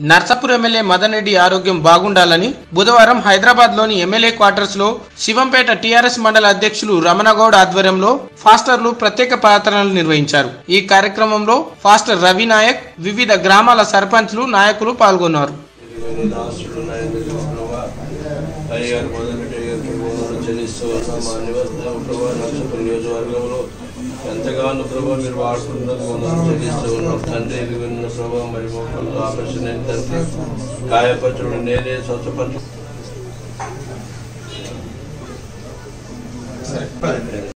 Narsapur MLA Madan Reddy ఆరోగ్యం బాగుండాలని బుధవారం హైదరాబాద్ లోని ఎమ్మెల్యే క్వార్టర్స్ లో శివంపేట టీఆర్ఎస్ మండల అధ్యక్షులు రమణగౌడ్ ఆధ్వర్యంలో ఫాస్టర్లు ప్రత్యేక ప్రార్థనలు నిర్వహించారు ఈ కార్యక్రమంలో ఫాస్టర్ రవి నాయక్ వివిధ గ్రామాల సర్పంచ్లు నాయకులు పాల్గొన్నారు ఇదిగోని దాసుడు నాయకుడు ప్రభా అయ్యారు మొదటి వందలు చెల్లిస్తూ ఉన్న మా నివాసం ప్రభా నక్షత్ర నియోజకవర్గంలో ఎంతగానో ప్రభా మీరు వాడుతున్నందుకు వందలు చెల్లిస్తూ ఉన్నాం తండ్రి ఎదుగున్న ప్రభా మరి మొక్కలు ఆపరేషన్ అయిన తండ్రి గాయపరచుడు నేనే స్వచ్ఛపరచు